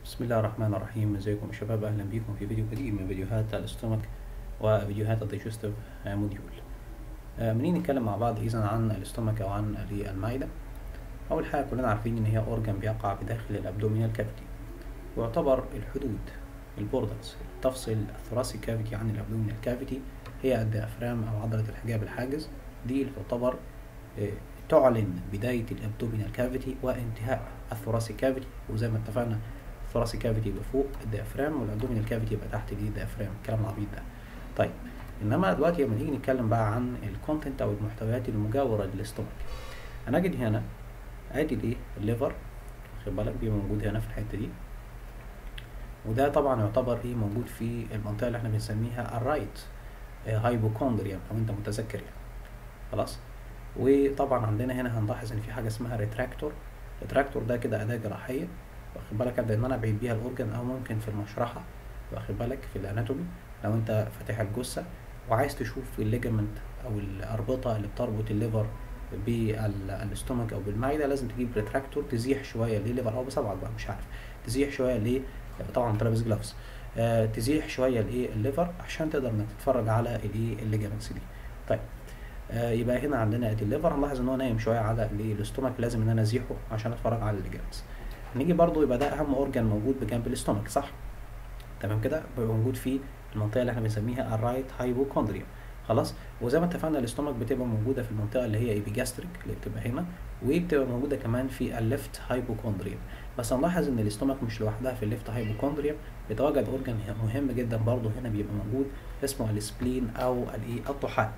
بسم الله الرحمن الرحيم ازيكم يا شباب اهلا بيكم في فيديو جديد من فيديوهات الاستومك وفيديوهات الديجستيف موديول آه، منين نتكلم مع بعض اذا عن الاستومك او عن المعده اول حاجه كلنا عارفين ان هي اورجان بيقع بداخل الابدومينال كافيتي ويعتبر الحدود البوردرز تفصل الثوراسيك كافيتي عن الابدومينال كافيتي هي الديافرام او عضله الحجاب الحاجز دي اللي تعتبر آه، تعلن بداية الابدومينال كافيتي وانتهاء الثوراسيك كافيتي وزي ما اتفقنا الثوراسيك كافيتي يبقى فوق الديافرام والابدومينال كافيتي يبقى تحت دي الديافرام الكلام العبيط ده طيب انما دلوقتي لما نيجي نتكلم بقى عن الكونتنت او المحتويات المجاوره للاستومك هنجد هنا ادي الايه الليفر خد بالك بيبقى موجود هنا في الحته دي وده طبعا يعتبر ايه موجود في المنطقه اللي احنا بنسميها الرايت هايبوكوندريا لو انت متذكر يعني خلاص وطبعا عندنا هنا هنلاحظ ان في حاجه اسمها ريتراكتور الريتراكتور ده كده اداه جراحيه واخد بالك ابدا ان انا ابعد بيها الاورجن او ممكن في المشرحه واخد بالك في الاناتومي لو انت فاتح الجثه وعايز تشوف الليجمنت او الاربطه اللي بتربط الليفر بالاستومك او بالمعده لازم تجيب ريتراكتور تزيح شويه ليه ليفر او بصبعك بقى مش عارف تزيح شويه ليه طبعا انت لابس جلافز آه تزيح شويه الايه الليفر عشان تقدر انك تتفرج على الايه الليجمنتس دي طيب آه يبقى هنا عندنا ادي الليفر هنلاحظ ان هو نايم شويه على الاستومك لازم ان انا ازيحه عشان اتفرج على الليجمنتس نيجي برضو يبقى ده اهم اورجان موجود بجنب الاستومك صح تمام كده بيبقى موجود في المنطقه اللي احنا بنسميها الرايت هايبوكوندريا خلاص وزي ما اتفقنا الاستومك بتبقى موجوده في المنطقه اللي هي ايبيجاستريك اللي بتبقى هنا وبتبقى موجوده كمان في الليفت هايبوكوندريا بس هنلاحظ ان الاستومك مش لوحدها في الليفت هايبوكوندريا بيتواجد اورجان مهم جدا برضو هنا بيبقى موجود اسمه السبلين او الايه الطحال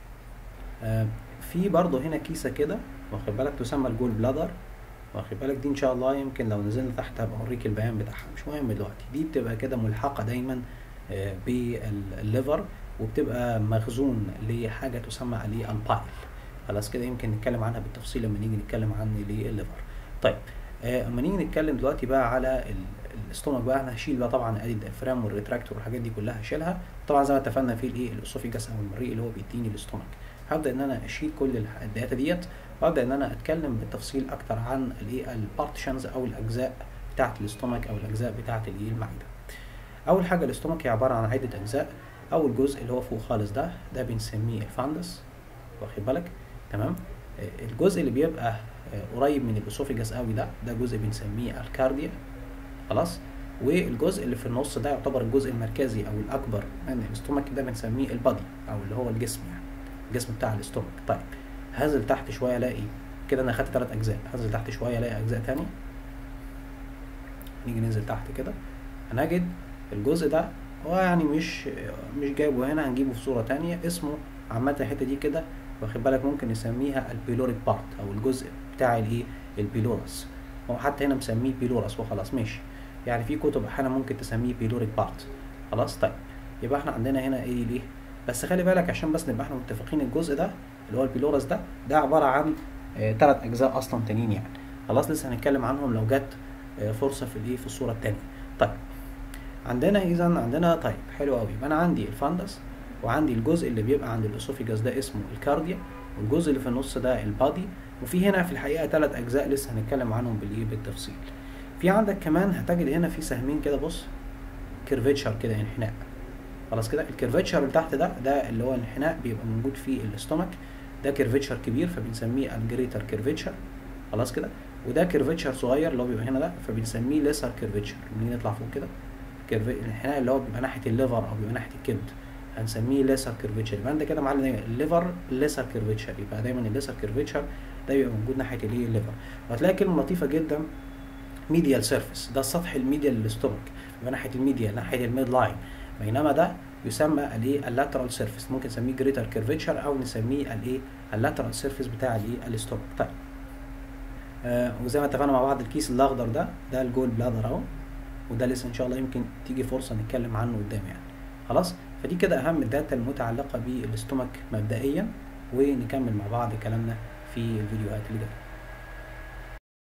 آه في برضو هنا كيسه كده واخد بالك تسمى الجول بلادر واخد بالك دي ان شاء الله يمكن لو نزلنا تحت هبقى اوريك البيان بتاعها مش مهم دلوقتي دي بتبقى كده ملحقه دايما آه بالليفر وبتبقى مخزون لحاجه تسمى عليه البايل خلاص كده يمكن نتكلم عنها بالتفصيل لما نيجي نتكلم عن الليفر طيب آه اما نيجي نتكلم دلوقتي بقى على الاستومك بقى انا هشيل بقى طبعا ادي الديافرام والريتراكتور والحاجات دي كلها هشيلها طبعا زي ما اتفقنا في الايه الاسوفيجاس او المريء اللي هو بيديني الاستومك هبدا ان انا اشيل كل الداتا ديت وابدا ان انا اتكلم بالتفصيل اكتر عن الايه البارتشنز او الاجزاء بتاعه الاستومك او الاجزاء بتاعه الايه المعده اول حاجه الاستومك هي عباره عن عده اجزاء اول جزء اللي هو فوق خالص ده ده بنسميه الفاندس واخد بالك تمام الجزء اللي بيبقى قريب من الاسوفيجاس قوي ده ده جزء بنسميه الكارديا خلاص والجزء اللي في النص ده يعتبر الجزء المركزي او الاكبر من الاستومك ده بنسميه البادي او اللي هو الجسم يعني الجسم بتاع الاستومك طيب هنزل تحت شويه الاقي كده انا خدت ثلاث اجزاء هنزل تحت شويه الاقي اجزاء تانية نيجي ننزل تحت كده هنجد الجزء ده هو يعني مش مش جايبه هنا هنجيبه في صوره تانية اسمه عامه الحته دي كده واخد بالك ممكن نسميها البيلوريك بارت او الجزء بتاع الايه البيلورس هو حتى هنا مسميه بيلورس وخلاص ماشي يعني في كتب احيانا ممكن تسميه بيلوريك بارت خلاص طيب يبقى احنا عندنا هنا ايه ليه بس خلي بالك عشان بس نبقى احنا متفقين الجزء ده اللي هو البيلورس ده ده عباره عن ثلاث آه اجزاء اصلا تانيين يعني خلاص لسه هنتكلم عنهم لو جت آه فرصه في الايه في الصوره الثانيه طيب عندنا اذا عندنا طيب حلو قوي يبقى انا عندي الفاندس وعندي الجزء اللي بيبقى عند الاسوفيجاس ده اسمه الكارديا والجزء اللي في النص ده البادي وفي هنا في الحقيقه ثلاث اجزاء لسه هنتكلم عنهم بالايه بالتفصيل في عندك كمان هتجد هنا في سهمين كده بص كيرفيتشر كده انحناء خلاص كده الكيرفيتشر اللي تحت ده ده اللي هو الانحناء بيبقى موجود في الاستومك ده كيرفيتشر كبير فبنسميه الجريتر كيرفيتشر خلاص كده وده كيرفيتشر صغير اللي هو بيبقى هنا ده فبنسميه ليسر كيرفيتشر نيجي نطلع فوق كده الانحناء اللي هو بيبقى ناحيه الليفر او بيبقى ناحيه الكبد هنسميه ليسر كيرفيتشر يبقى انت كده معلم الليفر ليسر كيرفيتشر يبقى دايما الليسر كيرفيتشر ده بيبقى موجود ناحيه الايه الليفر وهتلاقي كلمه لطيفه جدا ميديال سيرفيس ده السطح الميديال للاستومك يبقى ناحيه الميديا ناحيه الميد لاين بينما ده يسمى الايه اللاترال سيرفيس ممكن نسميه جريتر كيرفيتشر او نسميه الايه اللاترال سيرفيس بتاع الايه الاستومك طيب آه وزي ما اتفقنا مع بعض الكيس الاخضر ده ده الجول بلادر اهو وده لسه ان شاء الله يمكن تيجي فرصه نتكلم عنه قدام يعني خلاص فدي كده اهم الداتا المتعلقه بالاستومك مبدئيا ونكمل مع بعض كلامنا في الفيديوهات اللي جايه